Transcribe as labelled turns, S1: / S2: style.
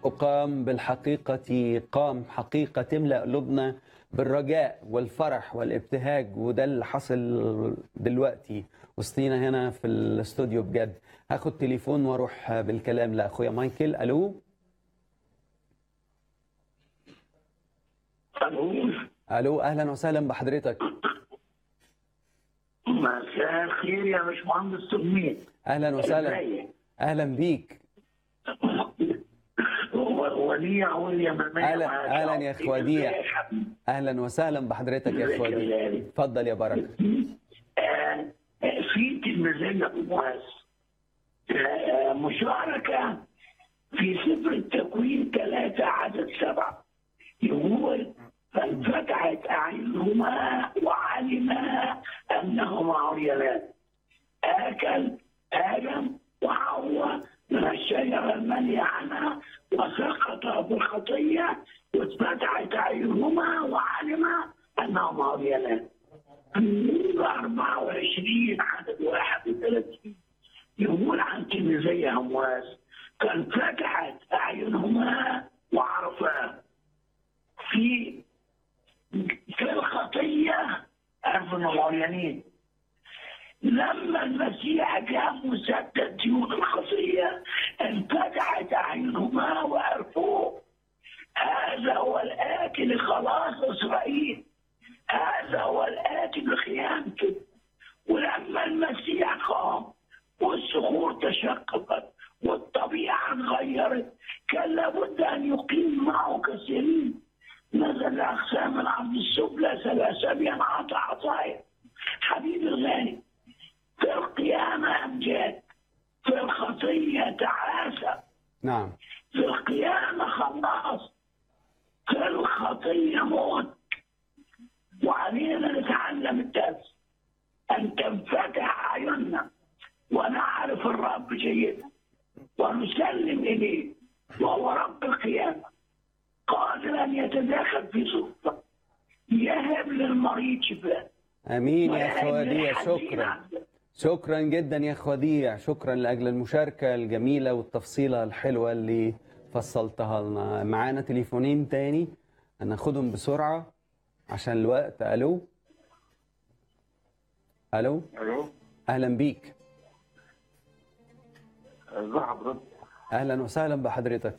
S1: أقام بالحقيقة قام حقيقة تملأ قلوبنا بالرجاء والفرح والابتهاج وده اللي حصل دلوقتي وسطينا هنا في الاستوديو بجد هاخد تليفون واروح بالكلام لاخويا مايكل الو
S2: الو
S1: الو اهلا وسهلا بحضرتك
S2: مساء الخير يا باشمهندس تلميذ
S1: اهلا وسهلا
S2: ازيك؟
S1: اهلا بيك
S2: و- وديع ويليام المية
S1: أهلا-
S2: معاك.
S1: أهلا يا أخ وديع.
S2: ازيك يا حبيبي؟
S1: اهلا وسهلا بحضرتك يا
S2: ازيك يا
S1: اخواتي
S2: غالي؟
S1: اتفضل يا بركه
S2: آه، آه، في تلميذية أمواس آه، مشاركة في سفر التكوين ثلاثة عدد سبعة يقول فانفتحت أعينهما وعلما أنهما عريانان آكل آدم وحواء من الشجرة المنهي عنها وسقط بالخطية واتفتحت أعينهما وعلما أنهما عريانان النور 24 عدد 31 يقول عن تلميذي أمواس كان فتحت أعينهما وعرفا في في الخطية عرفوا إنهم عريانين لما المسيح جاء مسدد ديون الخطية انفتحت أعينهما وعرفوه هذا هو الآتي لخلاص إسرائيل هذا هو الآتي بخيانته ولما المسيح قام والصخور تشققت والطبيعة اتغيرت كان لابد أن يقيم معه كثيرين نزل أقسام العبد السفلى سلاسبيا عطى عطايا حبيبي الغالي في القيامة أمجاد في الخطية تعاسة
S1: نعم
S2: في القيامة خلاص في الخطية موت وعلينا نتعلم الدرس أن تنفتح أعيننا ونعرف الرب جيدا ونسلم إليه وهو رب القيامة قادر أن يتداخل في سلطة يهب للمريض شفاء
S1: امين يا اخ
S2: ويهب
S1: وديع
S2: للحزين
S1: شكرا
S2: عافية.
S1: شكرا جدا يا اخ وديع شكرا لاجل المشاركه الجميله والتفصيله الحلوه اللي فصلتها لنا معانا تليفونين تاني هناخدهم بسرعه عشان الوقت الو الو
S3: الو
S1: اهلا بيك
S3: ازي حضرتك
S1: اهلا وسهلا بحضرتك